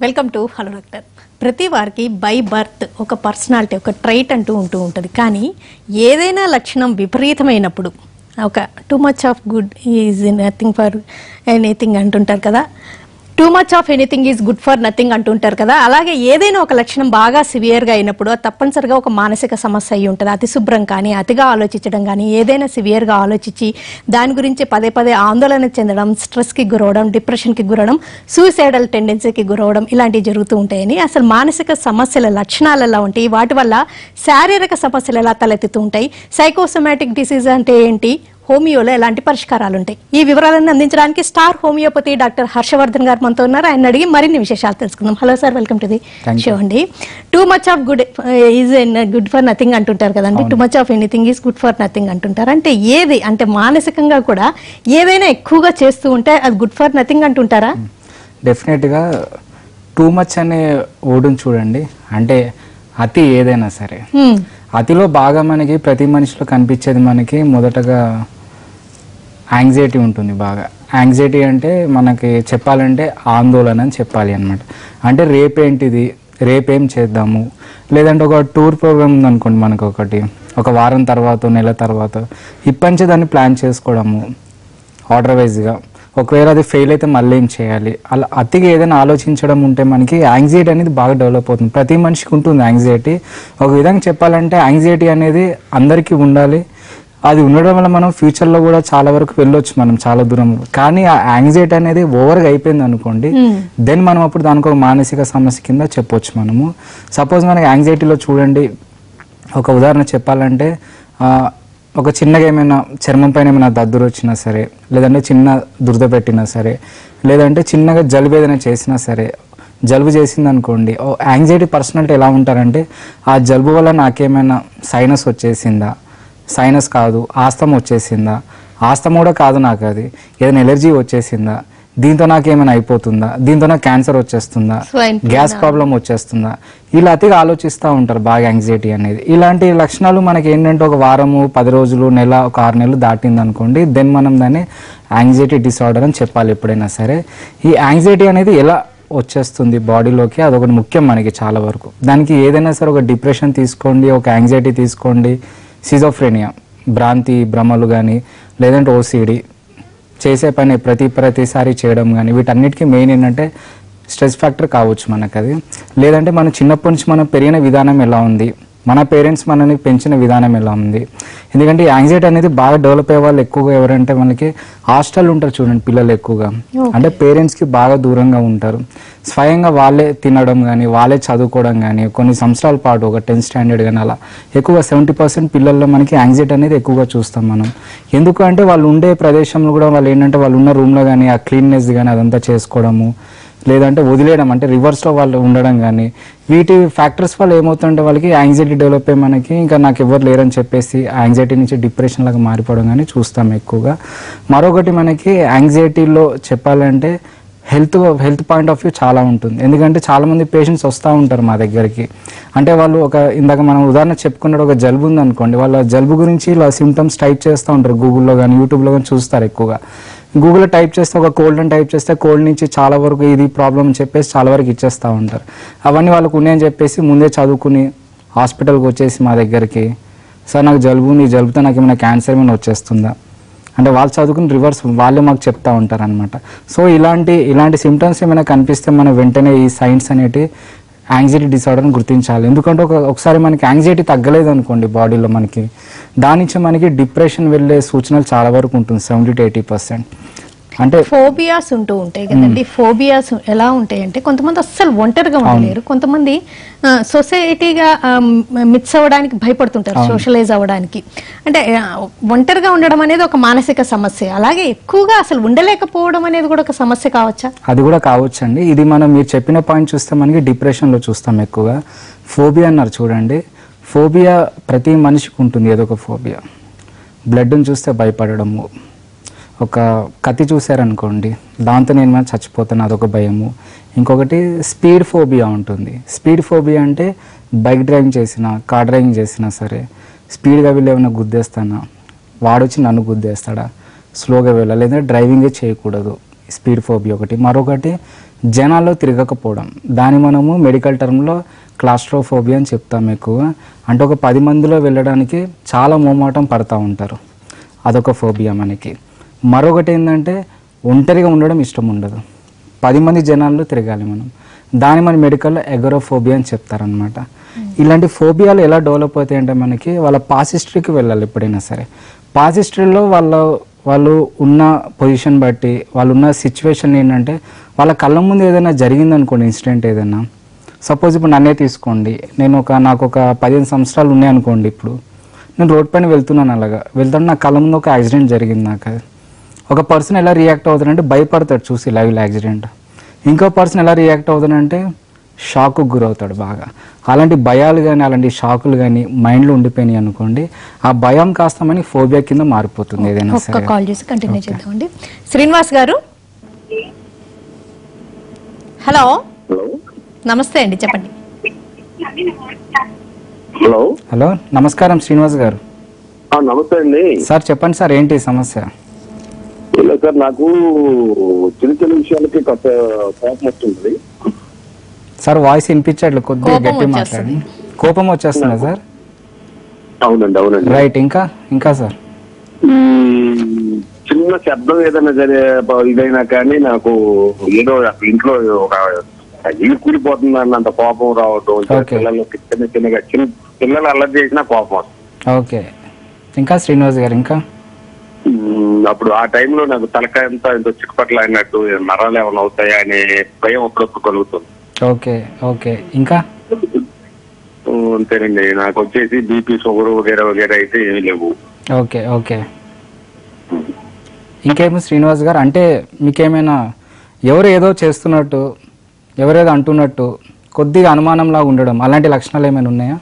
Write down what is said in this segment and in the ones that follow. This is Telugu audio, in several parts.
వెల్కమ్ టు హలో డాక్టర్ ప్రతి వారికి బై బర్త్ ఒక పర్సనాలిటీ ఒక ట్రైట్ అంటూ ఉంటూ ఉంటుంది కానీ ఏదైనా లక్షణం విపరీతమైనప్పుడు ఒక too much of good is nothing for anything అంటుంటారు కదా too much of anything is good for nothing అంటుంటారు కదా అలాగే ఏదైనా ఒక లక్షణం బాగా సివియర్గా అయినప్పుడు అది తప్పనిసరిగా ఒక మానసిక సమస్య అయి ఉంటుంది అతి శుభ్రం కానీ అతిగా ఆలోచించడం కానీ ఏదైనా సివియర్గా ఆలోచించి దాని గురించి పదే పదే ఆందోళన చెందడం స్ట్రెస్కి గురవడం డిప్రెషన్కి గురవడం సూసైడల్ టెండెన్సీకి గురవడం ఇలాంటివి జరుగుతూ ఉంటాయని అసలు మానసిక సమస్యల లక్షణాలు ఎలా ఉంటాయి వాటి వల్ల శారీరక సమస్యలు ఎలా తలెత్తుతూ ఉంటాయి సైకోసోమాటిక్ డిసీజ్ అంటే ఏంటి హోమియోలో ఎలాంటి పరిష్కారాలు ఉంటాయి ఈ వివరాలను అందించడానికి స్టార్ హోమియోపతి డాక్టర్ హర్షవర్ధన్ గారు మనతో ఉన్నారు ఆయన అడిగి మరిన్ని విశేషాలు తెలుసుకుందాం hello sir welcome to the Thank you. Show అండి too much of good is good for nothing అంటుంటారు కదండి too much of anything is good for nothing అంటుంటారు అంటే ఏది అంటే మానసికంగా కూడా ఏదైనా ఎక్కువగా చేస్తూ ఉంటే అది గుడ్ ఫర్ నథింగ్ అంటుంటారా డెఫినెట్గా టూ మచ్ అనే ఓడుని చూడండి అంటే అతి ఏదైనా సరే Hmm. అతిలో బాగా మనకి ప్రతి మనిషిలో కనిపించేది మనకి మొదటగా యాంగ్జైటీ ఉంటుంది బాగా యాంగ్జైటీ అంటే మనకి చెప్పాలంటే ఆందోళన అని చెప్పాలి అనమాట అంటే రేపేంటిది రేపేం చేద్దాము లేదంటే ఒక టూర్ ప్రోగ్రామ్ ఉందనుకోండి మనకు ఒకటి ఒక వారం తర్వాత నెల తర్వాత ఇప్పటించే దాన్ని ప్లాన్ చేసుకోవడము ఆర్డర్ వైజ్గా ఒకవేళ అది ఫెయిల్ అయితే మళ్ళీ ఏం చేయాలి అలా అతిగా ఏదైనా ఆలోచించడం ఉంటే మనకి యాంగ్జైటీ అనేది బాగా డెవలప్ అవుతుంది ప్రతి మనిషికి ఉంటుంది యాంగ్జైటీ ఒక విధంగా చెప్పాలంటే యాంగ్జైటీ అనేది అందరికీ ఉండాలి అది ఉండడం వల్ల మనం ఫ్యూచర్లో కూడా చాలా వరకు వెళ్ళొచ్చు మనం చాలా దూరం కానీ ఆ యాంగ్జైటీ అనేది ఓవర్గా అయిపోయింది అనుకోండి దెన్ మనం అప్పుడు దానికి ఒక మానసిక సమస్య కింద చెప్పొచ్చు మనము సపోజ్ మనకి యాంగ్జైటీలో చూడండి ఒక ఉదాహరణ చెప్పాలంటే ఆ, ఒక చిన్నగా ఏమైనా చర్మం పైన ఏమైనా దద్దురు వచ్చినా సరే లేదంటే చిన్న దురద పెట్టినా సరే లేదంటే చిన్నగా జలుబు ఏదైనా చేసినా సరే జలుబు చేసింది అనుకోండి ఓ యాంగ్జైటీ పర్సనాలిటీ ఎలా ఉంటారంటే ఆ జలుబు వల్ల నాకేమైనా సైనస్ వచ్చేసిందా సైనస్ కాదు ఆస్తమ వచ్చేసిందా ఆస్తమ కూడా కాదు నాకు అది ఏదైనా ఎలర్జీ వచ్చేసిందా దీంతో నాకు ఏమైనా అయిపోతుందా దీంతో నాకు క్యాన్సర్ వచ్చేస్తుందా Swine flu గ్యాస్ ప్రాబ్లం వచ్చేస్తుందా ఇలా అతిగా ఆలోచిస్తూ ఉంటారు బాగా యాంగ్జైటీ అనేది ఇలాంటి లక్షణాలు మనకి ఏంటంటే ఒక వారము పది రోజులు నెల ఒక ఆరు నెలలు దాటింది అనుకోండి దెన్ మనం దాన్ని యాంగ్జైటీ డిసార్డర్ అని చెప్పాలి ఎప్పుడైనా సరే ఈ యాంగ్జైటీ అనేది ఎలా వచ్చేస్తుంది బాడీలోకి అదొకటి ముఖ్యం మనకి చాలా వరకు దానికి ఏదైనా సరే ఒక డిప్రెషన్ తీసుకోండి ఒక యాంగ్జైటీ తీసుకోండి సిజోఫ్రేనియా భ్రాంతి భ్రమలు కానీ లేదంటే ఓసిడి చేసే పని ప్రతి ప్రతిసారి చేయడం కానీ వీటన్నిటికీ మెయిన్ ఏంటంటే స్ట్రెస్ ఫ్యాక్టర్ కావచ్చు మనకు అది లేదంటే మన చిన్నప్పటి నుంచి మనం పెరిగిన విధానం ఎలా ఉంది మన పేరెంట్స్ మనని పెంచిన విధానం ఎలా ఉంది ఎందుకంటే యాంగ్జైటీ అనేది బాగా డెవలప్ అయ్యే వాళ్ళు ఎక్కువగా ఎవరంటే మనకి హాస్టల్ ఉంటారు చూడండి పిల్లలు ఎక్కువగా అంటే పేరెంట్స్కి బాగా దూరంగా ఉంటారు స్వయంగా వాళ్ళే తినడం కానీ వాళ్ళే చదువుకోవడం కానీ కొన్ని సంవత్సరాల పాటు ఒక టెన్త్ స్టాండర్డ్ కానీ అలా ఎక్కువగా సెవెంటీ పర్సెంట్ పిల్లల్లో మనకి యాంగ్జైటీ అనేది ఎక్కువగా చూస్తాం మనం ఎందుకు అంటే వాళ్ళు ఉండే ప్రదేశంలో కూడా వాళ్ళు ఏంటంటే వాళ్ళు ఉన్న రూమ్లో కానీ ఆ క్లీన్నెస్ కానీ అదంతా చేసుకోవడము లేదంటే వదిలేయడం అంటే రివర్స్లో వాళ్ళు ఉండడం కానీ వీటి ఫ్యాక్టర్స్ వల్ల ఏమవుతుందంటే వాళ్ళకి యాంగ్జైటీ డెవలప్ అయ్యి మనకి ఇంకా నాకు ఎవరు లేరని చెప్పేసి యాంగ్జైటీ నుంచి డిప్రెషన్ లాగా మారిపోవడం కానీ చూస్తాం ఎక్కువగా మరొకటి మనకి యాంగ్జైటీలో చెప్పాలంటే health health point of view చాలా ఉంటుంది ఎందుకంటే చాలామంది పేషెంట్స్ వస్తూ ఉంటారు మా దగ్గరికి అంటే వాళ్ళు ఒక ఇందాక మనం ఉదాహరణ చెప్పుకున్నట్టు ఒక జలుబు ఉంది అనుకోండి వాళ్ళ జలుబు గురించి ఇలా సిమ్టమ్స్ టైప్ చేస్తూ ఉంటారు గూగుల్లో కానీ యూట్యూబ్లో కానీ చూస్తారు ఎక్కువగా గూగుల్లో టైప్ చేస్తే ఒక కోల్డ్ అని టైప్ చేస్తే కోల్డ్ నుంచి చాలా వరకు ఇది ప్రాబ్లం అని చెప్పేసి చాలా వరకు ఇచ్చేస్తూ ఉంటారు అవన్నీ వాళ్ళకు ఉన్నాయని చెప్పేసి ముందే చదువుకుని హాస్పిటల్కి వచ్చేసి మా దగ్గరికి సార్ నాకు జలుబు ఉంది ఈ జలుబుతో నాకు ఏమైనా క్యాన్సర్ ఏమైనా వచ్చేస్తుందా అంటే వాళ్ళు చదువుకుని రివర్స్ వాళ్ళే మాకు చెప్తా ఉంటారు అనమాట సో ఇలాంటి ఇలాంటి సిమ్టమ్స్ ఏమైనా కనిపిస్తే మనం వెంటనే ఈ సైన్స్ అనేటి యాంగ్జైటీ డిసార్డర్ని గుర్తించాలి ఎందుకంటే ఒక ఒకసారి మనకి యాంగ్జైటీ తగ్గలేదు అనుకోండి బాడీలో మనకి దాని నుంచి మనకి డిప్రెషన్ వెళ్ళే సూచనలు చాలా వరకు ఉంటుంది సెవెంటీ టు ఎయిటీ పర్సెంట్ అంటే ఫోబియాస్ ఉంటూ ఉంటాయి కదండి ఫోబియాస్ ఎలా ఉంటాయి అంటే కొంతమంది అస్సలు ఒంటరిగా ఉండలేరు కొంతమంది సొసైటీగా మిక్స్ అవ్వడానికి భయపడుతుంటారు సోషలైజ్ అవ్వడానికి అంటే ఆ, ఒంటరిగా ఉండడం అనేది ఒక మానసిక సమస్య అలాగే ఎక్కువగా అసలు ఉండలేకపోవడం అనేది కూడా ఒక సమస్య కావచ్చా అది కూడా కావచ్చండి ఇది మనం మీరు చెప్పిన పాయింట్ చూస్తే మనకి డిప్రెషన్లో చూస్తాం ఎక్కువగా ఫోబియా అన్నారు చూడండి ఫోబియా ప్రతి మనిషికి ఉంటుంది ఏదో ఒక ఫోబియా బ్లడ్ని చూస్తే భయపడడము ఒక కత్తి చూశారనుకోండి దాంతో నేను మనం చచ్చిపోతాను అదొక భయము ఇంకొకటి స్పీడ్ ఫోబియా ఉంటుంది స్పీడ్ ఫోబియా అంటే బైక్ డ్రైవింగ్ చేసినా కార్ డ్రైవింగ్ చేసినా సరే స్పీడ్గా వెళ్ళి ఏమైనా గుద్దేస్తానా వాడొచ్చి నన్ను గుద్దేస్తాడా స్లోగా వెళ్ళాలి లేదంటే డ్రైవింగే చేయకూడదు స్పీడ్ ఫోబియా ఒకటి మరొకటి జనాల్లో తిరగకపోవడం దాన్ని మనము మెడికల్ టర్మ్లో క్లాస్ట్రోఫోబియా అని చెప్తాం ఎక్కువ అంటే ఒక పది మందిలో వెళ్ళడానికి చాలా మోమాటం పడతా ఉంటారు అదొక ఫోబియా మనకి మరొకటి ఏంటంటే ఒంటరిగా ఉండడం ఇష్టం ఉండదు పది మంది జనాల్లో తిరగాలి మనం దాన్ని మన మెడికల్లో ఎగరోఫోబియా అని చెప్తారనమాట ఇలాంటి ఫోబియాలు ఎలా డెవలప్ అవుతాయి అంటే మనకి వాళ్ళ పాస్ హిస్టరీకి వెళ్ళాలి ఎప్పుడైనా సరే పాస్ హిస్టరీలో వాళ్ళ వాళ్ళు ఉన్న పొజిషన్ బట్టి వాళ్ళు ఉన్న సిచ్యువేషన్ ఏంటంటే వాళ్ళ కళ్ళ ముందు ఏదైనా జరిగిందనుకోండి ఇన్సిడెంట్ ఏదైనా సపోజ్ ఇప్పుడు నన్నే తీసుకోండి నేను ఒక నాకు ఒక పదిహేను సంవత్సరాలు ఉన్నాయి అనుకోండి ఇప్పుడు నేను రోడ్ పైన వెళ్తున్నాను అలాగా వెళ్తాను నా కళ్ళ ముందు ఒక యాక్సిడెంట్ జరిగింది నాకు అది. ఒక పర్సన్ ఎలా రియాక్ట్ అవుతాడంటే భయపడతాడు చూసి లైవ్ యాక్సిడెంట్ ఇంకో పర్సన్ ఎలా రియాక్ట్ అవుతాడంటే షాక్కు గురవుతాడు బాగా అలాంటి భయాలు కానీ అలాంటి షాకులు కానీ మైండ్లో ఉండిపోయినాయి అనుకోండి ఆ భయం కాస్త మనకి ఫోబియా కింద మారిపోతుంది ఏదైనా ఒక్క సరే కాల్ చేసి కంటిన్యూ చేద్దామండి శ్రీనివాస్ గారు హలో హలో నమస్తే అండి చెప్పండి హలో హలో నమస్కారం శ్రీనివాస్ గారు ఆ, నమస్తే అండి సార్ చెప్పండి సార్ ఏంటి సమస్య ఇలా సార్ నాకు చిన్న చిన్న విషయాలకి కొత్త కోపం వస్తుంది సార్ వాయిస్ వినిపించట్లేదు కొద్దిగా కోపం గట్టి వచ్చేస్తుంది. మాట్లాడండి కోపం వచ్చేస్తుందా సార్ అవునండి అవునండి రైట్ ఇంకా ఇంకా సార్ మ్మ్, చిన్న శబ్దం ఏదైనా సరే బ- ఇదైనా కానీ నాకు ఏదో అసలు ఇంట్లో ఒక ఇల్లు కూలిపోతుంది అన్నంత కోపం రావటం Okay. పిల్లలకి చిన్న చిన్నగా చిన్న పిల్లలు అల్లరి చేసినా కోపం వస్తుంది ఓకే ఇంకా శ్రీనివాస్ గారు ఇంకా మ్మ్, అప్పుడు ఆ టైంలో నాకు తలకాయ అంతా ఎంతో చిక్కుపట్ల అయినట్టు నరాలు ఏమైనా అవుతాయా అనే భయం అప్పుడప్పుడు కలుగుతుంది ఓకే ఓకే ఇంకా మ్మ్, అంతేనండి నాకు వచ్చేసి బీపీ షుగర్ వగేరా వగేరా అయితే ఏమీ లేవు ఓకే ఓకే ఇంకేమో శ్రీనివాస్ గారు అంటే మీకేమైనా ఎవరు ఏదో చేస్తున్నట్టు ఎవరేదో అంటున్నట్టు కొద్దిగా అనుమానంలాగా ఉండడం అలాంటి లక్షణాలు ఏమైనా ఉన్నాయా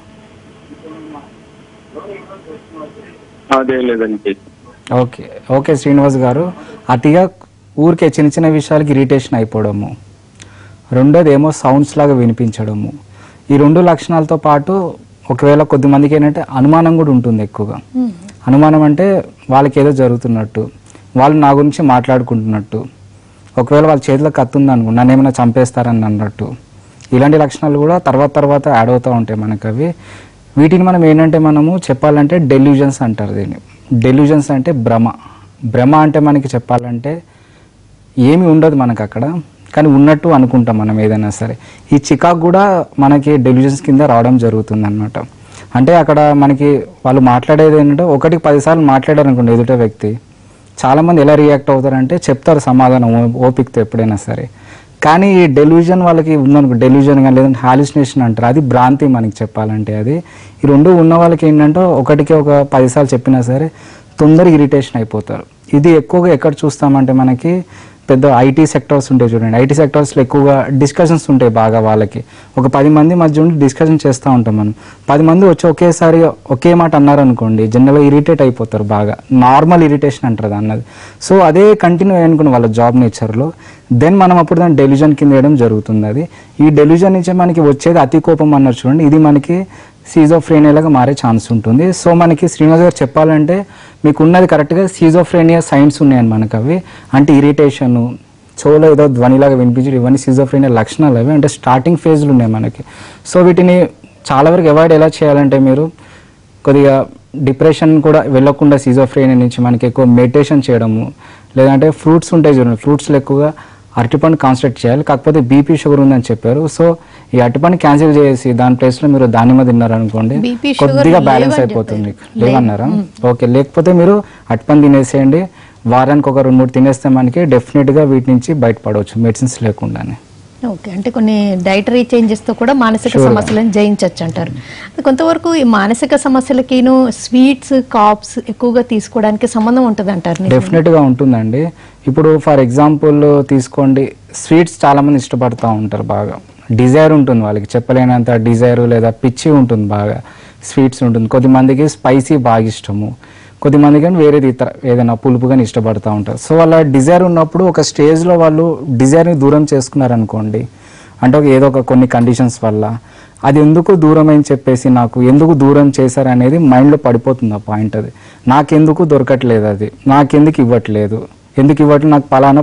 అదేం లేదండి ఓకే ఓకే శ్రీనివాస్ గారు అతిగా ఊరికే చిన్న చిన్న విషయాలకి ఇరిటేషన్ అయిపోవడము రెండోది ఏమో సౌండ్స్ లాగా వినిపించడము ఈ రెండు లక్షణాలతో పాటు ఒకవేళ కొద్దిమందికి ఏంటంటే అనుమానం కూడా ఉంటుంది ఎక్కువగా అనుమానం అంటే వాళ్ళకి ఏదో జరుగుతున్నట్టు వాళ్ళు నా గురించి మాట్లాడుకుంటున్నట్టు ఒకవేళ వాళ్ళ చేతిలో కత్తి ఉంది అనుకో నన్ను ఏమైనా చంపేస్తారని అన్నట్టు ఇలాంటి లక్షణాలు కూడా తర్వాత తర్వాత యాడ్ అవుతూ ఉంటాయి మనకు అవి వీటిని మనం ఏంటంటే మనము చెప్పాలంటే డెల్యూజన్స్ అంటారు దీన్ని డెల్యూజన్స్ అంటే భ్రమ భ్రమ అంటే మనకి చెప్పాలంటే ఏమి ఉండదు మనకు అక్కడ కానీ ఉన్నట్టు అనుకుంటాం మనం ఏదైనా సరే ఈ చికాకు కూడా మనకి డెలిజెన్స్ కింద రావడం జరుగుతుంది అనమాట అంటే అక్కడ మనకి వాళ్ళు మాట్లాడేది ఏంటంటే ఒకటికి పదిసార్లు మాట్లాడారు అనుకోండి ఎదుట వ్యక్తి చాలామంది ఎలా రియాక్ట్ అవుతారంటే చెప్తారు సమాధానం ఓ- ఓపికతో ఎప్పుడైనా సరే కానీ ఈ డెల్యూజన్ వాళ్ళకి ఉందనుకో డెల్యూజన్ కానీ లేదంటే హాలిసినేషన్ అంటారు అది భ్రాంతి మనకి చెప్పాలంటే అది ఈ రెండు ఉన్న వాళ్ళకి ఏంటంటే ఒకటికి ఒక పదిసార్లు చెప్పినా సరే తొందరగా ఇరిటేషన్ అయిపోతారు ఇది ఎక్కువగా ఎక్కడ చూస్తామంటే మనకి పెద్ద ఐటీ సెక్టర్స్ ఉంటాయి చూడండి ఐటీ సెక్టర్స్లో ఎక్కువగా డిస్కషన్స్ ఉంటాయి బాగా వాళ్ళకి ఒక పది మంది మధ్య ఉండి డిస్కషన్ చేస్తూ ఉంటాం మనం పది మంది వచ్చి ఒకేసారి ఒకే మాట అన్నారు అనుకోండి జనరల్గా ఇరిటేట్ అయిపోతారు బాగా నార్మల్ ఇరిటేషన్ అంటారు అన్నది సో అదే కంటిన్యూ అనుకుని వాళ్ళ జాబ్ నేచర్లో దెన్ మనం అప్పుడు దాన్ని డెలిజన్ కింద వేయడం జరుగుతుంది అది ఈ డెలిజన్ నుంచి మనకి వచ్చేది అతి కోపం అన్నారు చూడండి ఇది మనకి సీజోఫ్రేనియాలాగా మారే ఛాన్స్ ఉంటుంది సో మనకి శ్రీనివాస్ గారు చెప్పాలంటే మీకు ఉన్నది కరెక్ట్గా సీజోఫ్రేనియా సైన్స్ ఉన్నాయని మనకు అవి అంటే ఇరిటేషను చెవులో ఏదో ధ్వనిలాగా వినిపించడం ఇవన్నీ సీజోఫ్రేనియా లక్షణాలు అవి అంటే స్టార్టింగ్ ఫేజ్లు ఉన్నాయి మనకి సో వీటిని చాలా వరకు అవాయిడ్ ఎలా చేయాలంటే మీరు కొద్దిగా డిప్రెషన్ కూడా వెళ్ళకుండా సీజోఫ్రేనియా నుంచి మనకి ఎక్కువ మెడిటేషన్ చేయడము లేదంటే ఫ్రూట్స్ ఉంటాయి చూడండి ఫ్రూట్స్లో ఎక్కువగా అరటిపండు కాన్సన్ట్రేట్ చేయాలి కాకపోతే బీపీ షుగర్ ఉందని చెప్పారు సో ఈ అరటిపండు క్యాన్సిల్ చేసి దాని ప్లేస్లో మీరు దానిమ్మ తిన్నారనుకోండి BP, sugar కొద్దిగా బ్యాలెన్స్ లేవని అయిపోతుంది చెప్పారు. మీకు లేవన్నారా ఓకే లేకపోతే మీరు అరటిపండు తినేసేయండి వారానికి ఒక రెండు మూడు తినేస్తే మనకి డెఫినెట్గా వీటి నుంచి బయటపడవచ్చు మెడిసిన్స్ లేకుండానే ఓకే అంటే కొన్ని డైటరీ చేంజెస్ తో కూడా మానసిక Sure. సమస్యలను జయించవచ్చు అంటారు అది కొంతవరకు ఈ మానసిక సమస్యలకిను స్వీట్స్ కాప్స్ ఎక్కువగా తీసుకోవడానికి సంబంధం ఉంటుంది అంటారు నిజమేనా? డెఫినెట్గా ఉంటుందండి ఇప్పుడు ఫర్ ఎగ్జాంపుల్ తీసుకోండి స్వీట్స్ చాలామంది ఇష్టపడతా ఉంటారు బాగా డిజైర్ ఉంటుంది వాళ్ళకి చెప్పలేనంత డిజైర్ లేదా పిచ్చి ఉంటుంది బాగా స్వీట్స్ ఉంటుంది కొద్దిమందికి స్పైసీ బాగా ఇష్టము కొద్దిమంది కానీ వేరేది ఇతర ఏదైనా పులుపు కానీ ఇష్టపడతా ఉంటారు సో వాళ్ళ డిజైర్ ఉన్నప్పుడు ఒక స్టేజ్లో వాళ్ళు డిజైర్ని దూరం చేసుకున్నారనుకోండి అంటే ఒక ఏదో ఒక కొన్ని కండిషన్స్ వల్ల అది ఎందుకు దూరం అని చెప్పేసి నాకు ఎందుకు దూరం చేశారు అనేది మైండ్లో పడిపోతుంది ఆ పాయింట్ అది నాకెందుకు దొరకట్లేదు అది నాకెందుకు ఇవ్వట్లేదు ఎందుకు ఇవ్వట్లేదు నాకు పలానా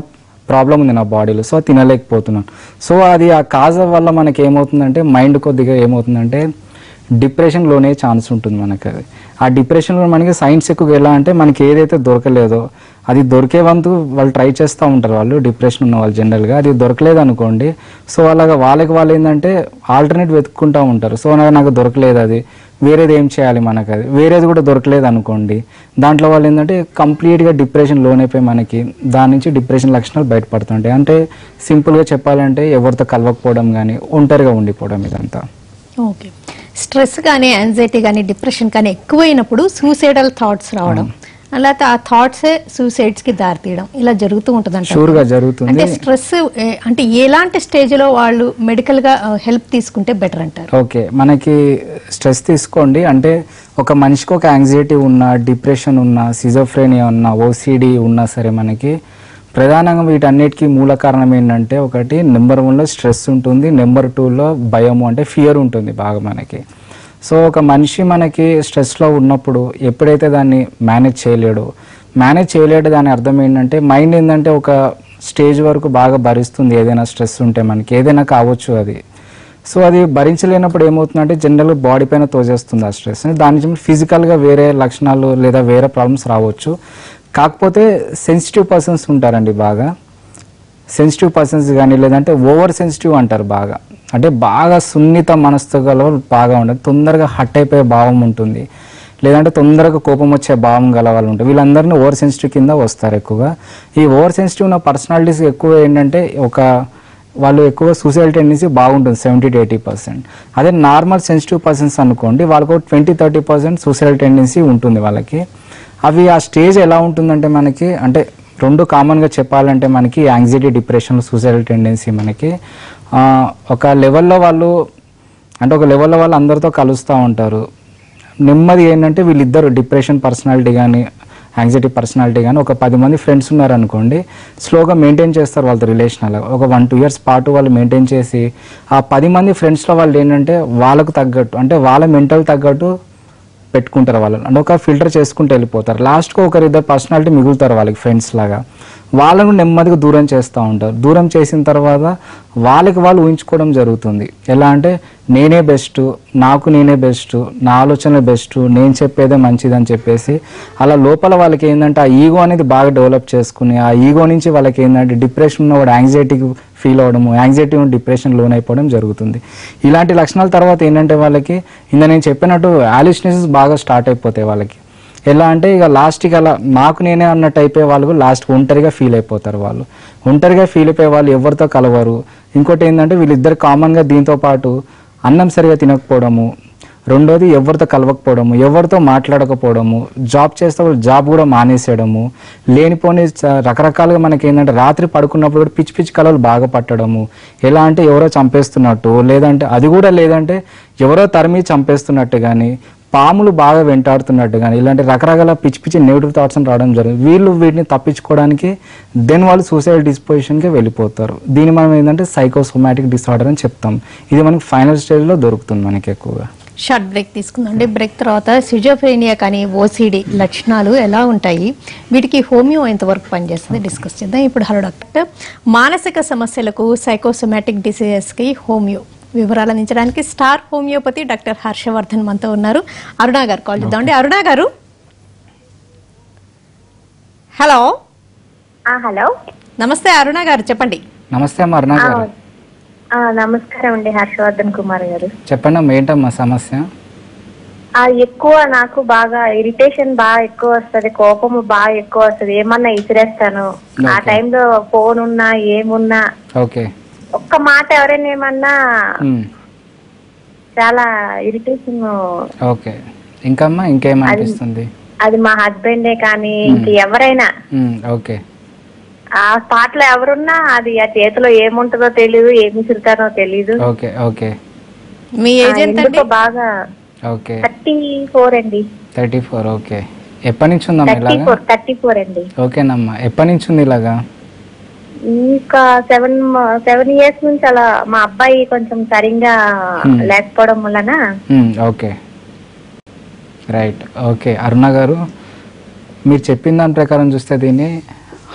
ప్రాబ్లం ఉంది నా బాడీలో సో తినలేకపోతున్నాను సో అది ఆ కాజ్ వల్ల మనకి ఏమవుతుందంటే మైండ్ కొద్దిగా ఏమవుతుందంటే డిప్రెషన్ లోనే ఛాన్స్ ఉంటుంది మనకి అది ఆ డిప్రెషన్లో మనకి సైన్స్ ఎక్కువగా ఎలా అంటే మనకి ఏదైతే దొరకలేదో అది దొరికే వంతు వాళ్ళు ట్రై చేస్తూ ఉంటారు వాళ్ళు డిప్రెషన్ ఉన్న వాళ్ళు జనరల్గా అది దొరకలేదు అనుకోండి సో అలాగా వాళ్ళకి వాళ్ళు ఏంటంటే ఆల్టర్నేట్ వెతుక్కుంటూ ఉంటారు సో నాకు నాకు దొరకలేదు అది వేరేది ఏం చేయాలి మనకు అది వేరేది కూడా దొరకలేదు అనుకోండి దాంట్లో వాళ్ళు ఏంటంటే కంప్లీట్గా డిప్రెషన్ లోనైపోయి మనకి దాని నుంచి డిప్రెషన్ లక్షణాలు బయటపడుతుంటాయి అంటే సింపుల్గా చెప్పాలంటే ఎవరితో కలవకపోవడం కానీ ఒంటరిగా ఉండిపోవడం ఇదంతా ఓకే స్ట్రెస్ కానీ యాంగ్జైటీ కానీ డిప్రెషన్ కానీ ఎక్కువైనప్పుడు సూసైడల్ థాట్స్ రావడం అలాగే ఆ థాట్సే సూసైడ్స్ కి దారితీయడం ఇలా జరుగుతూ ఉంటుంది షూర్గా జరుగుతుంది అంటే స్ట్రెస్ అంటే ఎలాంటి స్టేజ్ లో వాళ్ళు మెడికల్ గా హెల్ప్ తీసుకుంటే బెటర్ అంటారు ఓకే మనకి స్ట్రెస్ తీసుకోండి అంటే ఒక మనిషికి ఒక యాంగ్జైటీ ఉన్నా డిప్రెషన్ ఉన్నా సిజోఫ్రేనియా ఉన్నా ఓసిడి ఉన్నా సరే మనకి ప్రధానంగా వీటన్నిటికీ మూల కారణం ఏంటంటే ఒకటి నెంబర్ వన్లో స్ట్రెస్ ఉంటుంది నెంబర్ టూలో భయము అంటే ఫియర్ ఉంటుంది బాగా మనకి సో ఒక మనిషి మనకి స్ట్రెస్లో ఉన్నప్పుడు ఎప్పుడైతే దాన్ని మేనేజ్ చేయలేడు మేనేజ్ చేయలేడు దాని అర్థం ఏంటంటే మైండ్ ఏంటంటే ఒక స్టేజ్ వరకు బాగా భరిస్తుంది ఏదైనా స్ట్రెస్ ఉంటే మనకి ఏదైనా కావచ్చు అది సో అది భరించలేనప్పుడు ఏమవుతుందంటే జనరల్ బాడీ పైన తోచేస్తుంది ఆ స్ట్రెస్ దాని నుంచి ఫిజికల్గా వేరే లక్షణాలు లేదా వేరే ప్రాబ్లమ్స్ రావచ్చు కాకపోతే సెన్సిటివ్ పర్సన్స్ ఉంటారండి బాగా సెన్సిటివ్ పర్సన్స్ కానీ లేదంటే ఓవర్ సెన్సిటివ్ అంటారు బాగా అంటే బాగా సున్నిత మనస్సు గల వాళ్ళు బాగా ఉండదు తొందరగా హట్ అయిపోయే భావం ఉంటుంది లేదంటే తొందరగా కోపం వచ్చే భావం గల వాళ్ళు ఉంటారు వీళ్ళందరినీ ఓవర్ సెన్సిటివ్ కింద వస్తారు ఎక్కువగా ఈ ఓవర్ సెన్సిటివ్ ఉన్న పర్సనాలిటీస్ ఎక్కువ ఏంటంటే ఒక వాళ్ళు ఎక్కువ సూసైడ్ టెండెన్సీ బాగుంటుంది సెవెంటీ టు ఎయిటీ పర్సెంట్ అదే నార్మల్ సెన్సిటివ్ పర్సన్స్ అనుకోండి వాళ్ళకు twenty thirty percent suicide tendency ఉంటుంది వాళ్ళకి అవి ఆ స్టేజ్ ఎలా ఉంటుందంటే మనకి అంటే రెండు కామన్గా చెప్పాలంటే మనకి యాంగ్జైటీ డిప్రెషన్ సూసైడల్ టెండెన్సీ మనకి ఆ, ఒక లెవెల్లో వాళ్ళు అంటే ఒక లెవెల్లో వాళ్ళు అందరితో కలుస్తూ ఉంటారు నెమ్మది ఏంటంటే వీళ్ళిద్దరు డిప్రెషన్ పర్సనాలిటీ కానీ యాంగ్జైటీ పర్సనాలిటీ కానీ ఒక పది మంది ఫ్రెండ్స్ ఉన్నారనుకోండి స్లోగా మెయింటైన్ చేస్తారు వాళ్ళతో రిలేషన్ అలా ఒక వన్ టూ ఇయర్స్ పాటు వాళ్ళు మెయింటైన్ చేసి ఆ పది మంది ఫ్రెండ్స్లో వాళ్ళు ఏంటంటే వాళ్ళకు తగ్గట్టు అంటే వాళ్ళ మెంటల్ తగ్గట్టు పెట్టుకుంటారు వాళ్ళు అంటే ఒక ఫిల్టర్ చేసుకుంటూ వెళ్ళిపోతారు లాస్ట్కి ఒకరిద్దరు పర్సనాలిటీ మిగులుతారు వాళ్ళకి ఫ్రెండ్స్ లాగా వాళ్ళను నెమ్మదిగా దూరం చేస్తూ ఉంటారు దూరం చేసిన తర్వాత వాళ్ళకి వాళ్ళు ఊహించుకోవడం జరుగుతుంది ఎలా అంటే నేనే బెస్ట్ నాకు నేనే బెస్ట్ నా ఆలోచనలే బెస్ట్ నేను చెప్పేదే మంచిదని చెప్పేసి అలా లోపల వాళ్ళకి ఏంటంటే ఆ ఈగో అనేది బాగా డెవలప్ చేసుకుని ఆ ఈగో నుంచి వాళ్ళకి ఏంటంటే డిప్రెషన్ ఉన్నవాడు యాంగ్జైటీకి ఫీల్ అవ్వడము యాంగ్జైటీ డిప్రెషన్ లోన్ అయిపోవడం జరుగుతుంది ఇలాంటి లక్షణాల తర్వాత ఏంటంటే వాళ్ళకి ఇంత నేను చెప్పినట్టు ఆలిసినేషన్స్ బాగా స్టార్ట్ అయిపోతాయి వాళ్ళకి ఎలా అంటే ఇక లాస్ట్కి అలా నాకు నేనే అన్నట్టు అయిపోయే వాళ్ళు లాస్ట్ ఒంటరిగా ఫీల్ అయిపోతారు వాళ్ళు ఒంటరిగా ఫీల్ అయిపోయే వాళ్ళు ఎవరితో కలవరు ఇంకోటి ఏంటంటే వీళ్ళిద్దరు కామన్గా దీంతో పాటు అన్నం సరిగా తినకపోవడము రెండోది ఎవరితో కలవకపోవడము ఎవరితో మాట్లాడకపోవడము జాబ్ చేస్తే వాళ్ళు జాబ్ కూడా మానేసేయడము లేనిపోని చ- రకరకాలుగా మనకి ఏంటంటే రాత్రి పడుకున్నప్పుడు కూడా పిచ్చి పిచ్చి కలలు బాగా పట్టడము ఎలా అంటే ఎవరో చంపేస్తున్నట్టు లేదంటే అది కూడా లేదంటే ఎవరో తరిమి చంపేస్తున్నట్టు కానీ పాములు బాగా వెంటాడుతున్నట్టు కానీ ఇలాంటి రకరకాల పిచ్చి పిచ్చి నెగిటివ్ థాట్స్ రావడం జరుగుతుంది వీళ్ళు వీటిని తప్పించుకోవడానికి దెన్ వాళ్ళు సూసైడ్ డిస్పోజిషన్కి వెళ్ళిపోతారు దీన్ని మనం ఏంటంటే సైకోసోమాటిక్ డిసార్డర్ అని చెప్తాం ఇది మనకి ఫైనల్ స్టేజ్లో దొరుకుతుంది మనకి ఎక్కువగా షార్ట్ బ్రేక్ తీసుకుందాం అంటే బ్రేక్ తర్వాత సిజోఫ్రేనియా కానీ ఓసిడి లక్షణాలు ఎలా ఉంటాయి వీటికి హోమియో ఎంతవరకు పనిచేస్తుంది డిస్కస్ చేద్దాం ఇప్పుడు హలో డాక్టర్ మానసిక సమస్యలకు సైకోసోమాటిక్ డిసీజెస్కి హోమియో వివరాలు అందించడానికి స్టార్ హోమియోపతి డాక్టర్ హర్షవర్ధన్ మనతో ఉన్నారు అరుణ గారు కాల్ చేద్దాం అండి అరుణ గారు హలో ఆ, హలో నమస్తే అరుణ గారు చెప్పండి నమస్తే అమ్మ అరుణ గారు ఆ, నమస్కారం అండి హర్షవర్ధన్ కుమార్ గారు చెప్పండి అమ్మ ఏంటమ్మా సమస్య ఆ ఎక్కువ నాకు బాగా ఇరిటేషన్ బాగా ఎక్కువ వస్తది కోపము బాగా ఎక్కువ వస్తది ఏమన్నా ఇసిరేస్తాను ఆ Okay. టైంలో ఫోన్ ఉన్నా ఏమున్నా ఓకే ఒక్క మాట ఎవరైనా ఏమన్నా ఉమ్, చాలా ఇరిటేషన్ ఓకే ఇంకమ్మా ఇంకేమనిపిస్తుంది అది మా హస్బెండే కానీ ఇంక ఎవరైనా ఉమ్, ఓకే ఆ స్పాట్ లో ఎవరున్నా అది ఆ చేతిలో ఏముంటుందో తెలియదు ఏమి ఇసురుతానో తెలియదు ఓకే ఓకే మీ ఆ, ఏజ్ ఎంత అండి ఎందుకో బాగా ఓకే థర్టీ ఫోర్ అండి థర్టీ ఫోర్ ఓకే ఎప్పటి నుంచి ఉందమ్మా థర్టీ ఇలాగా ఫోర్ థర్టీ ఫోర్ అండి ఓకేనమ్మా ఎప్పటి నుంచి ఉంది ఇలాగా ఇంకా సెవెన్ సెవెన్ ఇయర్స్ నుంచి అలా మా అబ్బాయి కొంచెం సరిగ్గా Hmm. లేకపోవడం వలన um, okay right okay Aruna garu మీరు చెప్పిన దాని ప్రకారం చూస్తే దీన్ని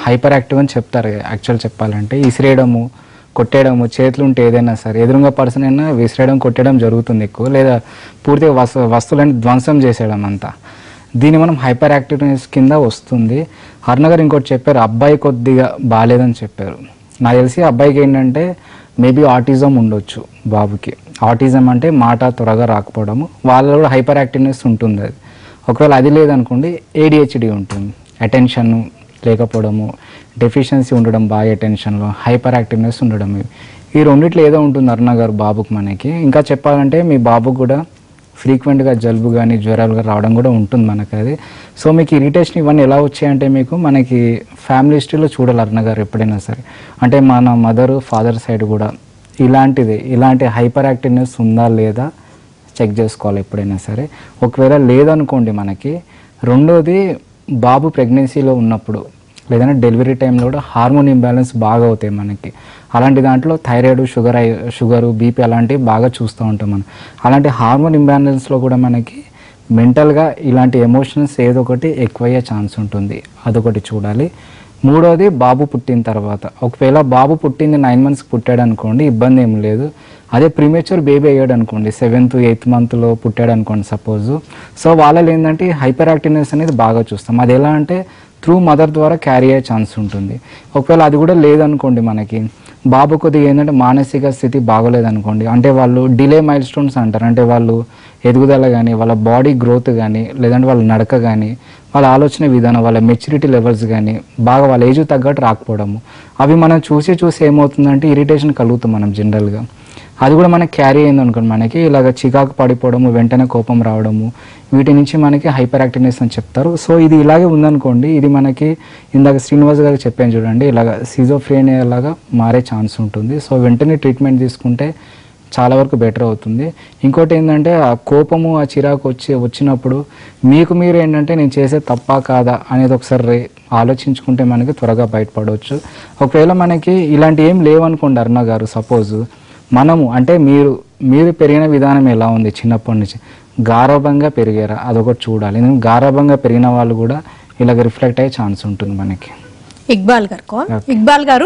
హైపర్ యాక్టివ్ అని చెప్తారు యాక్చువల్ చెప్పాలంటే ఇసిరేయడము కొట్టేయడము చేతులు ఉంటే ఏదైనా సరే ఎదురుగా పర్సన్ అయినా విసిరేయడం కొట్టేయడం జరుగుతుంది ఎక్కువ లేదా పూర్తిగా వస్తు వస్తువులని ధ్వంసం చేసేయడం అంతా దీన్ని మనం హైపర్ యాక్టివ్నెస్ కింద వస్తుంది హర్ణ గారు ఇంకోటి చెప్పారు అబ్బాయి కొద్దిగా బాగాలేదని చెప్పారు నాకు తెలిసి అబ్బాయికి ఏంటంటే మేబీ ఆటిజం ఉండొచ్చు బాబుకి ఆటిజం అంటే మాట త్వరగా రాకపోవడము వాళ్ళలో కూడా హైపర్ యాక్టివ్నెస్ ఉంటుంది అది ఒకవేళ అది లేదనుకోండి ఏడిహెచ్డి ఉంటుంది అటెన్షన్ లేకపోవడము డెఫిషియన్సీ ఉండడం బాగా అటెన్షన్లో హైపర్ యాక్టివ్నెస్ ఉండడం ఇవి ఈ రెండిట్లో ఏదో ఉంటుంది అరుణ గారు బాబుకి మనకి ఇంకా చెప్పాలంటే మీ బాబుకు కూడా ఫ్రీక్వెంట్గా జలుబు కానీ జ్వరాలు కానీ రావడం కూడా ఉంటుంది మనకి అది సో మీకు ఇరిటేషన్ ఇవన్నీ ఎలా వచ్చాయంటే మీకు మనకి ఫ్యామిలీ హిస్టరీలో చూడాలి అరుణ గారు ఎప్పుడైనా సరే అంటే మన మదర్ ఫాదర్ సైడ్ కూడా ఇలాంటిది ఇలాంటి హైపర్ యాక్టివ్నెస్ ఉందా లేదా చెక్ చేసుకోవాలి ఎప్పుడైనా సరే ఒకవేళ లేదనుకోండి మనకి రెండోది బాబు ప్రెగ్నెన్సీలో ఉన్నప్పుడు లేదంటే డెలివరీ టైంలో కూడా హార్మోన్ ఇంబ్యాలెన్స్ బాగా అవుతాయి మనకి అలాంటి దాంట్లో థైరాయిడ్ షుగర్ ఐ- షుగరు బీపీ అలాంటివి బాగా చూస్తూ ఉంటాం మనం అలాంటి హార్మోన్ ఇంబ్యాలెన్స్లో కూడా మనకి మెంటల్గా ఇలాంటి ఎమోషన్స్ ఏదో ఒకటి ఎక్కువయ్యే ఛాన్స్ ఉంటుంది అదొకటి చూడాలి మూడోది బాబు పుట్టిన తర్వాత ఒకవేళ బాబు పుట్టింది నైన్ మంత్స్కి పుట్టాడు అనుకోండి ఇబ్బంది ఏం లేదు అదే ప్రీమేచర్ బేబీ అయ్యాడు అనుకోండి సెవెంత్ ఎయిత్ మంత్లో పుట్టాడు అనుకోండి సపోజ్ సో వాళ్ళలో ఏంటంటే హైపర్ యాక్టివ్నెస్ అనేది బాగా చూస్తాం అది ఎలా అంటే త్రూ మదర్ ద్వారా క్యారీ అయ్యే ఛాన్స్ ఉంటుంది ఒకవేళ అది కూడా లేదనుకోండి మనకి బాబు కొద్దిగా ఏంటంటే మానసిక స్థితి బాగోలేదనుకోండి అంటే వాళ్ళు డిలే మైల్ స్టోన్స్ అంటారు అంటే వాళ్ళు ఎదుగుదల కానీ వాళ్ళ బాడీ గ్రోత్ కానీ లేదంటే వాళ్ళ నడక కానీ వాళ్ళ ఆలోచన విధానం వాళ్ళ మెచ్యూరిటీ లెవెల్స్ కానీ బాగా వాళ్ళ ఏజ్ తగ్గట్టు రాకపోవడము అవి మనం చూసి చూసి ఏమవుతుందంటే ఇరిటేషన్ కలుగుతుంది మనం జనరల్గా అది కూడా మనకి క్యారీ అయింది అనుకోండి మనకి ఇలాగ చికాకు పడిపోవడము వెంటనే కోపం రావడము వీటి నుంచి మనకి హైపర్ యాక్టివ్నెస్ అని చెప్తారు సో ఇది ఇలాగే ఉందనుకోండి ఇది మనకి ఇందాక శ్రీనివాస్ గారు చెప్పాను చూడండి ఇలాగ సిజోఫ్రేనియా లాగా మారే ఛాన్స్ ఉంటుంది సో వెంటనే ట్రీట్మెంట్ తీసుకుంటే చాలా వరకు బెటర్ అవుతుంది ఇంకోటి ఏంటంటే ఆ కోపము ఆ చిరాకు వచ్చి వచ్చినప్పుడు మీకు మీరు ఏంటంటే నేను చేసే తప్పా కాదా అనేది ఒకసారి ఆలోచించుకుంటే మనకి త్వరగా బయటపడవచ్చు ఒకవేళ మనకి ఇలాంటి ఏం లేవనుకోండి అరుణ గారు సపోజ్ మనము అంటే మీరు మీరు పెరిగిన విధానం ఎలా ఉంది చిన్నప్పటి నుంచి గారభంగా పెరిగారా అదొకటి చూడాలి ఎందుకంటే గారభంగా పెరిగిన వాళ్ళు కూడా ఇలాగ రిఫ్లెక్ట్ అయ్యే ఛాన్స్ ఉంటుంది మనకి ఇక్బాల్ గారు call Iqbal garu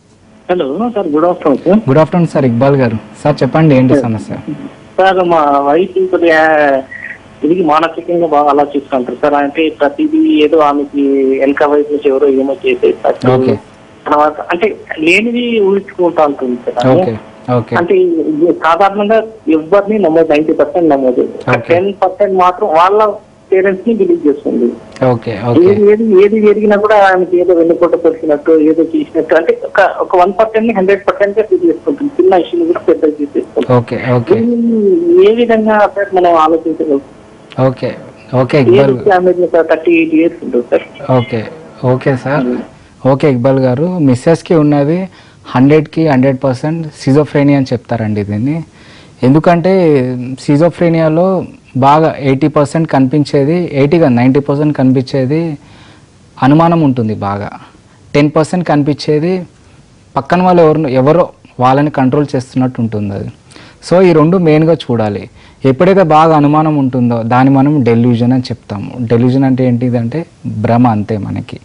hello sir good afternoon sir good afternoon sir Iqbal garu sir చెప్పండి ఏంటి సమస్య సార్ మా వైఫ్ కొద్దిగా ఇది మానసికంగా బాగా ఆలోచిస్తుంటారు సార్ అంటే ప్రతిదీ ఏదో ఆమెకి వెనక వైపు నుంచి ఎవరో ఏమో చేసేస్తారు Okay. తర్వాత అంటే లేనిది ఊహించుకుంటా ఉంటుంది సార్ ఆమె. ఓకే ఓకే అంటే ఇది సాధారణంగా ఎవరిని నమ్మదు నైన్టీ పర్సెంట్ నమ్మదు Okay. టెన్ పర్సెంట్ మాత్రం వాళ్ళ పేరెంట్స్ ని బిలీవ్ చేస్తుంది ఓకే ఓకే ఏది ఏది ఏది జరిగినా కూడా ఆమెకి ఏదో వెన్నుకోట కొట్టినట్టు ఏదో చేసినట్టు అంటే ఒక ఒక వన్ పర్సెంట్ ని హండ్రెడ్ పర్సెంట్ గా ఫీల్ చేసుకుంటుంది చిన్న ఇష్యూని కూడా పెద్దగా తీసుకుంటుంది ఓకే ఓకే దీన్ని ఏ విధంగా సార్ మనం ఆలోచించగలం ఓకే ఓకే ఇక్బాల్ ఏజ్ ఆమె థర్టీ ఎయిట్ ఇయర్స్ ఉంటుంది sir okay okay sir okay Iqbal garu మిస్సెస్కి ఉన్నది హండ్రెడ్కి హండ్రెడ్ పర్సెంట్ సిజోఫ్రేనియా అని చెప్తారండి దీన్ని ఎందుకంటే సిజోఫ్రేనియాలో బాగా ఎయిటీ పర్సెంట్ కనిపించేది ఎయిటీగా నైంటీ పర్సెంట్ కనిపించేది అనుమానం ఉంటుంది బాగా టెన్ పర్సెంట్ కనిపించేది పక్కన వాళ్ళు ఎవరు ఎవరో వాళ్ళని కంట్రోల్ చేస్తున్నట్టు ఉంటుంది అది సో ఈ రెండు మెయిన్గా చూడాలి ఎప్పుడైతే బాగా అనుమానం ఉంటుందో దాన్ని మనం డెల్యూజన్ అని చెప్తాము డెల్యూజన్ అంటే ఏంటిదంటే భ్రమ అంతే మనకి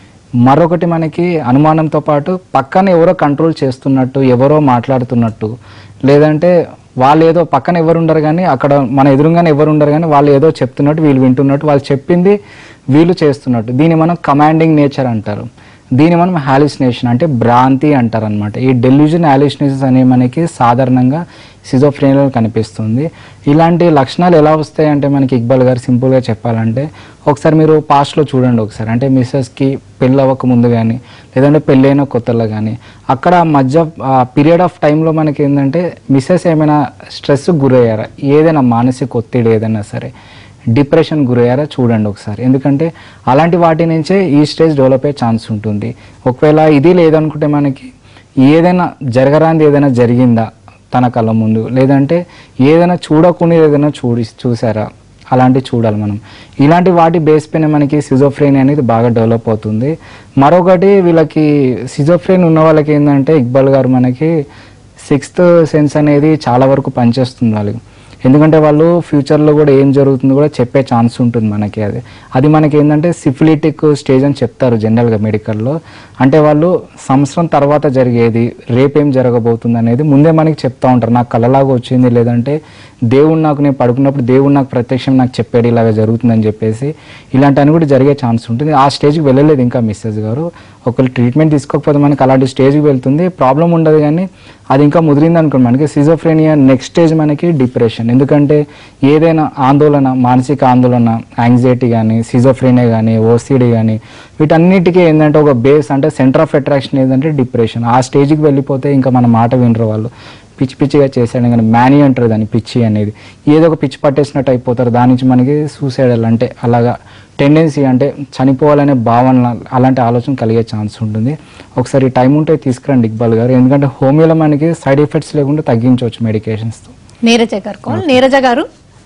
మరొకటి మనకి అనుమానంతో పాటు పక్కన ఎవరో కంట్రోల్ చేస్తున్నట్టు ఎవరో మాట్లాడుతున్నట్టు లేదంటే వాళ్ళు ఏదో పక్కన ఎవరు ఉండరు కానీ అక్కడ మన ఎదురుగానే ఎవరు ఉండరు కానీ వాళ్ళు ఏదో చెప్తున్నట్టు వీళ్ళు వింటున్నట్టు వాళ్ళు చెప్పింది వీళ్ళు చేస్తున్నట్టు దీన్ని మనం కమాండింగ్ నేచర్ అంటారు దీన్ని మనం హాలిసినేషన్ అంటే భ్రాంతి అంటారు అనమాట ఈ డెల్యూజన్ హాలిసినేషన్స్ అనేవి మనకి సాధారణంగా సిజోఫ్రేనియాలో కనిపిస్తుంది ఇలాంటి లక్షణాలు ఎలా వస్తాయి అంటే మనకి ఇక్బాల్ గారు సింపుల్గా చెప్పాలంటే ఒకసారి మీరు పాస్ట్లో చూడండి ఒకసారి అంటే మిస్సెస్కి పెళ్ళి అవ్వక ముందు కానీ లేదంటే పెళ్ళైన కొత్తలో కానీ అక్కడ ఆ మధ్య పీరియడ్ ఆఫ్ టైంలో మనకి ఏంటంటే మిస్సెస్ ఏమైనా స్ట్రెస్ గురయ్యారా ఏదైనా మానసిక ఒత్తిడి ఏదైనా సరే డిప్రెషన్ గురయ్యారా చూడండి ఒకసారి ఎందుకంటే అలాంటి వాటి నుంచే ఈ స్టేజ్ డెవలప్ అయ్యే ఛాన్స్ ఉంటుంది ఒకవేళ ఇది లేదనుకుంటే మనకి ఏదైనా జరగరాంది ఏదైనా జరిగిందా తన కళ్ళ ముందు లేదంటే ఏదైనా చూడకుండా ఏదైనా చూడి చూసారా అలాంటివి చూడాలి మనం ఇలాంటి వాటి బేస్ పైన మనకి సిజోఫ్రేన్ అనేది బాగా డెవలప్ అవుతుంది మరొకటి వీళ్ళకి సిజోఫ్రేన్ ఉన్న వాళ్ళకి ఏంటంటే ఇక్బాల్ గారు మనకి సిక్స్త్ సెన్స్ అనేది చాలా వరకు పనిచేస్తుంది వాళ్ళకి ఎందుకంటే వాళ్ళు ఫ్యూచర్లో కూడా ఏం జరుగుతుందో కూడా చెప్పే ఛాన్స్ ఉంటుంది మనకి అది అది మనకి ఏంటంటే సిఫిలిటిక్ స్టేజ్ అని చెప్తారు జనరల్గా మెడికల్లో అంటే వాళ్ళు సంవత్సరం తర్వాత జరిగేది రేపేం జరగబోతుంది అనేది ముందే మనకి చెప్తా ఉంటారు నాకు కలలాగా వచ్చింది లేదంటే దేవుడు నాకు నేను పడుకున్నప్పుడు దేవుడు నాకు ప్రత్యక్షం నాకు చెప్పాడు ఇలాగ జరుగుతుందని చెప్పేసి ఇలాంటివన్నీ కూడా జరిగే ఛాన్స్ ఉంటుంది ఆ స్టేజ్కి వెళ్ళలేదు ఇంకా మిస్సెస్ గారు ఒకళ్ళు ట్రీట్మెంట్ తీసుకోకపోతే మనకి అలాంటి స్టేజ్కి వెళ్తుంది ప్రాబ్లం ఉండదు కానీ అది ఇంకా ముదిరింది అనుకోండి మనకి సిజోఫ్రేనియా నెక్స్ట్ స్టేజ్ మనకి డిప్రెషన్ ఎందుకంటే ఏదైనా ఆందోళన మానసిక ఆందోళన యాంగ్జైటీ కానీ సిజోఫ్రేనియా కానీ ఓసిడి కానీ వీటన్నిటికీ ఏంటంటే ఒక బేస్ అంటే సెంటర్ ఆఫ్ అట్రాక్షన్ ఏంటంటే డిప్రెషన్ ఆ స్టేజ్కి వెళ్ళిపోతే ఇంకా మన మాట వినరు వాళ్ళు పిచ్చి పిచ్చిగా చేశాడు కానీ మ్యానీ అంటారు దాన్ని పిచ్చి అనేది ఏదో ఒక పిచ్చి పట్టేసినట్టు అయిపోతారు దాని నుంచి మనకి సూసైడల్ అంటే అలాగా టెండెన్సీ అంటే చనిపోవాలనే భావన అలాంటి ఆలోచన కలిగే ఛాన్స్ ఉంటుంది ఒకసారి టైం ఉంటే తీసుకురండి ఇక్బాల్ గారు ఎందుకంటే హోమియోలో మనకి సైడ్ ఎఫెక్ట్స్ లేకుండా తగ్గించవచ్చు మెడికేషన్స్తో నీరజ గారు కాల్ నీరజ గారు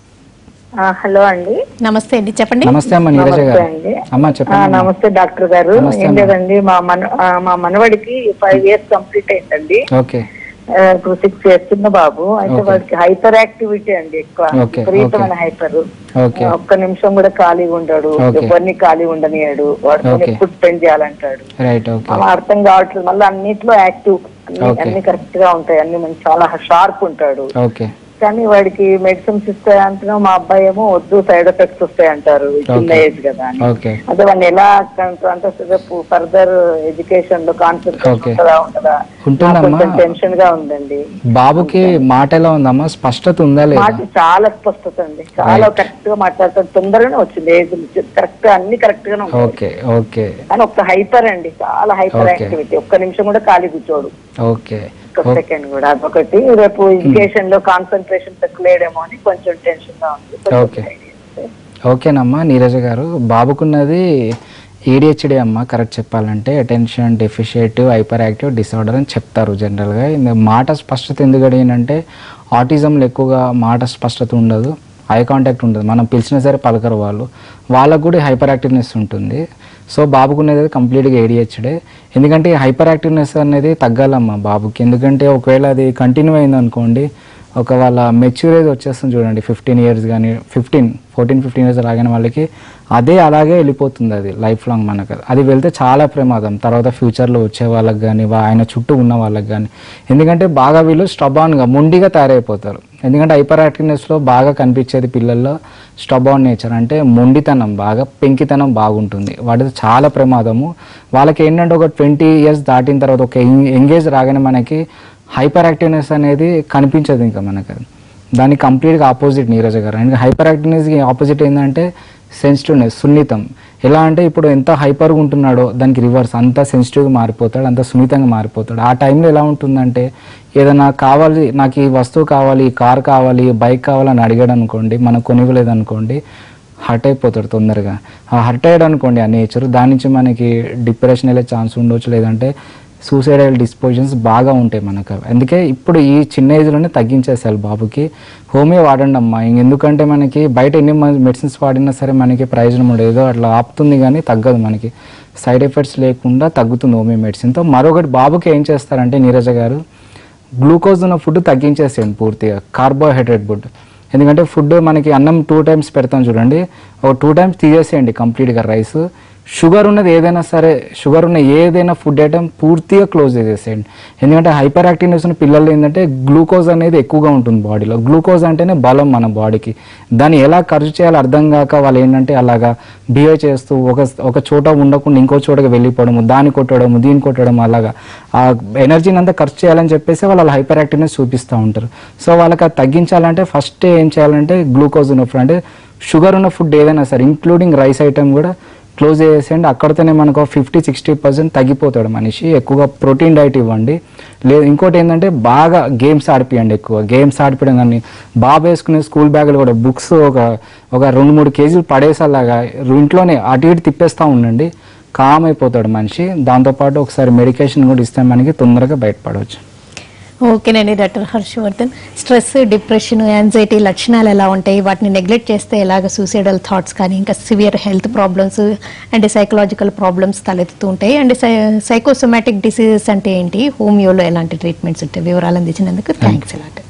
హలో అండి నమస్తే అండి చెప్పండి నమస్తే అమ్మ నీరజ నమస్తే గారు అండి. అమ్మ ఆ, చెప్పండి నమస్తే డాక్టర్ గారు నమస్తే ఏం అమ్మా. లేదండి మా మన ఆ, మా మనవడికి ఫైవ్ ఇయర్స్ కంప్లీట్ అయిందండి ఓకే ఆ, ఇప్పుడు సిక్స్ ఇయర్స్ చిన్న బాబు అయితే Okay. వాడికి హైపర్ యాక్టివిటీ అండి ఎక్కువ Okay, విపరీతమైన okay. Hyper Okay. ఒక్క నిమిషం కూడా ఖాళీగా ఉండడు Okay. ఎవరిని ఖాళీ ఉండనియాడు వాడితో Okay. ఎక్కువ స్పెండ్ చేయాలంటాడు రైట్ ఓకే అలా అర్థం కావట్లేదు మళ్ళీ అన్నిట్లో యాక్టివ్ Okay. అన్ని కరెక్ట్ గా ఉంటాయి అన్ని మంచి చాలా షార్ప్ ఉంటాడు ఓకే కానీ వాడికి మెడిసిన్స్ ఇస్తాయి అంటున్నాం మా అబ్బాయి ఏమో వద్దు సైడ్ ఎఫెక్ట్స్ వస్తాయి అంటారు చిన్న Okay. ఏజ్ కదా అని ఓకే అదే వాడిని ఎలా కంట్రో- అంటే రేపు ఫర్దర్ ఎడ్యుకేషన్ లో కాన్సన్ట్రేషన్ Okay. ఉంటుందా ఉండదా ఉంటుందమ్మా. నాకు కొంచెం టెన్షన్ గా ఉందండి బాబుకి మాట ఎలా ఉందమ్మా స్పష్టత ఉందా లేదా మాట చాలా స్పష్టత అండి చాలా Right. కరెక్ట్ గా మాట్లాడతాడు తొందరగానే వచ్చింది ఏజ్ కరెక్ట్ అన్ని కరెక్ట్ గానే ఉంటాయి ఓకే ఓకే కానీ ఒక్క హైపర్ అండి చాలా హైపర్ Okay. యాక్టివిటీ ఒక్క నిమిషం కూడా ఖాళీ కూర్చోడు ఓకే ఒక్క సెకండ్ కూడా అదొకటి రేపు ఎడ్యుకేషన్ లో కాన్సన్ట్రేషన్ తక్కువలేడేమో అని కొంచెం టెన్షన్ గా ఉంది కొంచెం Okay. idea ఇస్తే. ఓకేనమ్మా నీరజ గారు బాబుకున్నది ఏడిహెచ్డి అమ్మ కరెక్ట్ చెప్పాలంటే attention deficit hyperactive disorder అని చెప్తారు జనరల్గా ఇంద మాట స్పష్టత ఎందుకు అడిగినంటే ఆటిజంలో ఎక్కువగా మాట స్పష్టత ఉండదు ఐ కాంటాక్ట్ ఉండదు మనం పిలిచినా సరే పలకరు వాళ్ళు వాళ్ళకు కూడా హైపర్ యాక్టివ్నెస్ ఉంటుంది సో బాబుకునేది కంప్లీట్గా ఏడిహెచ్డే ఎందుకంటే హైపర్ యాక్టివ్నెస్ అనేది తగ్గాలమ్మా బాబుకి ఎందుకంటే ఒకవేళ అది కంటిన్యూ అయింది అనుకోండి ఒక వాళ్ళ మెచ్యూరేజ్ వచ్చేస్తుంది చూడండి ఫిఫ్టీన్ ఇయర్స్ కానీ ఫిఫ్టీన్ ఫోర్టీన్ ఫిఫ్టీన్ ఇయర్స్ రాగానే వాళ్ళకి అదే అలాగే వెళ్ళిపోతుంది అది లైఫ్ లాంగ్ మనకు అది వెళ్తే చాలా ప్రమాదం తర్వాత ఫ్యూచర్లో వచ్చే వాళ్ళకి కానీ ఆయన చుట్టూ ఉన్న వాళ్ళకి కానీ ఎందుకంటే బాగా వీళ్ళు స్టబాన్గా మొండిగా తయారైపోతారు ఎందుకంటే హైపర్ యాక్టివ్నెస్లో బాగా కనిపించేది పిల్లల్లో స్టబాన్ నేచర్ అంటే మొండితనం బాగా పెంకితనం బాగుంటుంది వాటితో చాలా ప్రమాదము వాళ్ళకి ఏంటంటే ఒక ట్వంటీ ఇయర్స్ దాటిన తర్వాత ఒక ఎంగేజ్ రాగానే మనకి హైపర్ యాక్టివ్నెస్ అనేది కనిపించదు ఇంకా మనకు దానికి కంప్లీట్గా opposite Neeraja garu and hyper యాక్టివ్నెస్కి ఆపోజిట్ ఏంటంటే సెన్సిటివ్నెస్ సున్నితం ఎలా అంటే ఇప్పుడు ఎంత హైపర్గా ఉంటున్నాడో దానికి రివర్స్ అంత సెన్సిటివ్గా మారిపోతాడు అంత సున్నితంగా మారిపోతాడు ఆ టైంలో ఎలా ఉంటుందంటే ఏదైనా కావాలి నాకు ఈ వస్తువు కావాలి ఈ కార్ కావాలి ఈ బైక్ కావాలని అడిగాడు అనుకోండి మనం కొనివ్వలేదు అనుకోండి హర్ట్ అయిపోతాడు తొందరగా ఆ హర్ట్ అయ్యాడు అనుకోండి ఆ నేచర్ దాని నుంచి మనకి డిప్రెషన్ వెళ్ళే ఛాన్స్ ఉండొచ్చు లేదంటే సూసైడల్ డిస్పోజన్స్ బాగా ఉంటాయి మనకు అందుకే ఇప్పుడు ఈ చిన్న ఏజ్లోనే తగ్గించేసారు బాబుకి హోమియో వాడండి అమ్మా ఇంక ఎందుకంటే మనకి బయట ఎన్ని మెడిసిన్స్ వాడినా సరే మనకి ప్రయోజనం ఉండదు ఏదో అట్లా ఆపుతుంది కానీ తగ్గదు మనకి సైడ్ ఎఫెక్ట్స్ లేకుండా తగ్గుతుంది హోమియో మెడిసిన్తో మరొకటి బాబుకి ఏం చేస్తారంటే నీరజ గారు గ్లూకోజ్ ఉన్న ఫుడ్ తగ్గించేసేయండి పూర్తిగా కార్బోహైడ్రేట్ ఫుడ్ ఎందుకంటే ఫుడ్ మనకి అన్నం టూ టైమ్స్ పెడతాం చూడండి ఒక టూ టైమ్స్ తీసేసేయండి కంప్లీట్గా రైస్ షుగర్ ఉన్నది ఏదైనా సరే షుగర్ ఉన్న ఏదైనా ఫుడ్ ఐటమ్ పూర్తిగా క్లోజ్ చేసేసేయండి ఎందుకంటే హైపర్ యాక్టివ్నెస్ ఉన్న పిల్లలు ఏంటంటే గ్లూకోజ్ అనేది ఎక్కువగా ఉంటుంది బాడీలో గ్లూకోజ్ అంటేనే బలం మన బాడీకి దాన్ని ఎలా ఖర్చు చేయాలో అర్థం కాక వాళ్ళు ఏంటంటే అలాగా బిహేవ్ చేస్తూ ఒక ఒక చోట ఉండకుండా ఇంకో చోటకి వెళ్ళిపోవడము దాన్ని కొట్టడము దీన్ని కొట్టడం అలాగా ఆ ఎనర్జీని అంతా ఖర్చు చేయాలని చెప్పేసి వాళ్ళు హైపర్ యాక్టివ్నెస్ చూపిస్తూ ఉంటారు సో వాళ్ళకి అది తగ్గించాలంటే ఫస్ట్ ఏం చేయాలంటే గ్లూకోజ్ ఉన్న ఫుడ్ అంటే షుగర్ ఉన్న ఫుడ్ ఏదైనా సరే ఇంక్లూడింగ్ రైస్ ఐటమ్ కూడా క్లోజ్ చేసేయండి అక్కడితోనే మనకు ఫిఫ్టీ సిక్స్టీ పర్సెంట్ తగ్గిపోతాడు మనిషి ఎక్కువగా ప్రోటీన్ డైట్ ఇవ్వండి లేదు ఇంకోటి ఏంటంటే బాగా గేమ్స్ ఆడిపియండి ఎక్కువ గేమ్స్ ఆడిపించడం కానీ బాగా వేసుకునే స్కూల్ బ్యాగులు కూడా బుక్స్ ఒక ఒక రెండు మూడు కేజీలు పడేసేలాగా ఇంట్లోనే అటు ఇటు తిప్పేస్తూ ఉండండి కామ్ అయిపోతాడు మనిషి దాంతోపాటు ఒకసారి మెడికేషన్ కూడా ఇస్తే మనకి తొందరగా బయటపడవచ్చు ఓకేనండి doctor Harshavardhan stress depression anxiety లక్షణాలు ఎలా ఉంటాయి వాటిని నెగ్లెక్ట్ చేస్తే ఎలాగ సూసైడల్ థాట్స్ కానీ ఇంకా severe health problems and psychological problems తలెత్తుతూ ఉంటాయి అండ్ సైకోసోమాటిక్ డిసీజెస్ అంటే ఏంటి హోమియోలో ఎలాంటి ట్రీట్మెంట్స్ ఉంటాయి వివరాలు అందించినందుకు థ్యాంక్స్ ఎలాంటి